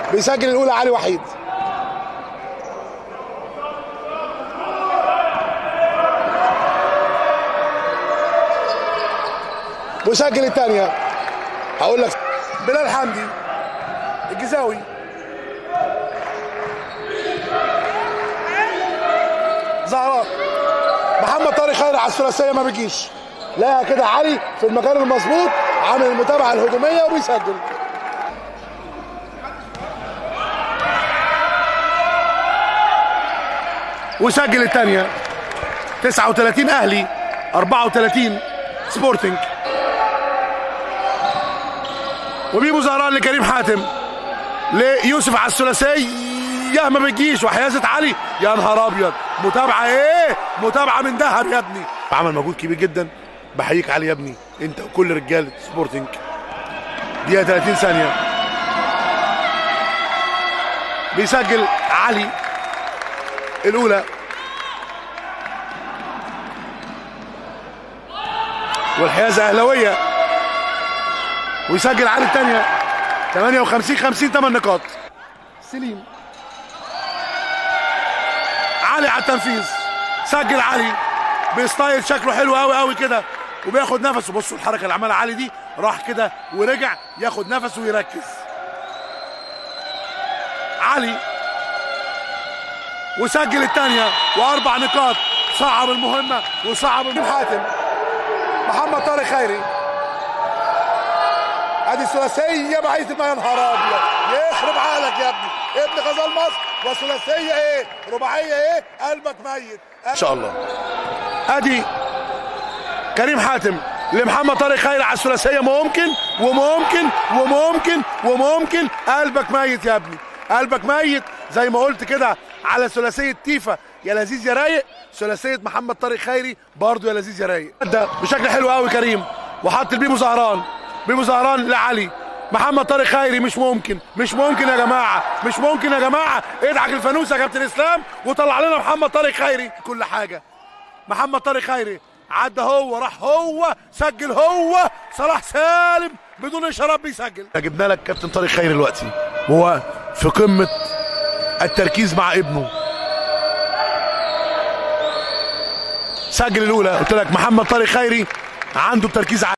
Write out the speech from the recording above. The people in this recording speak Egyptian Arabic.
بيسجل الاولى علي وحيد وسجل الثانيه هقول لك بلال حمدي الجزاوي زهراء محمد طارق خير على الثلاثيه ما بيجيش لا كده علي في المكان المظبوط عامل المتابعه الهجوميه وبيسجل وسجل الثانيه 39 اهلي 34 سبورتنج وبيبو زهران لكريم حاتم ليوسف على الثلاثيه ما بتجيش وحيازه علي يا نهار ابيض متابعه ايه متابعه من دهب يا ابني عمل مجهود كبير جدا بحييك علي يا ابني انت وكل رجاله سبورتنج دقيقه 30 ثانيه بيسجل علي الاولى والحيازه اهلاويه ويسجل علي الثانيه 58 50 8 نقاط سليم علي على التنفيذ سجل علي بستايل شكله حلو قوي قوي كده وبياخد نفسه بصوا الحركه اللي عملها علي دي راح كده ورجع ياخد نفسه ويركز علي وسجل الثانيه واربع نقاط صعب المهمه وصعب حاتم محمد طارق خيري ادي الثلاثيه بعيد ما يا نهار ابيض يخرب عقلك يا ابني ابن غزال مصر وثلاثيه ايه رباعيه ايه قلبك ميت ان شاء الله ادي كريم حاتم لمحمد طارق خيري على الثلاثيه ممكن وممكن وممكن وممكن قلبك ميت يا ابني قلبك ميت زي ما قلت كده على ثلاثيه تيفا يا لذيذ يا رايق ثلاثيه محمد طارق خيري برضه يا لذيذ يا رايق ده بشكل حلو قوي كريم وحط البيبو زهران بيبو زهران لعلي محمد طارق خيري مش ممكن مش ممكن يا جماعه مش ممكن يا جماعه ادعك الفانوس يا كابتن اسلام وطلع لنا محمد طارق خيري كل حاجه محمد طارق خيري عدى هو راح هو سجل هو صلاح سالم بدون اشارات بيسجل جبنا لك كابتن طارق خيري دلوقتي وهو في قمه التركيز مع ابنه سجل الاولى قلت لك محمد طارق خيري عنده التركيز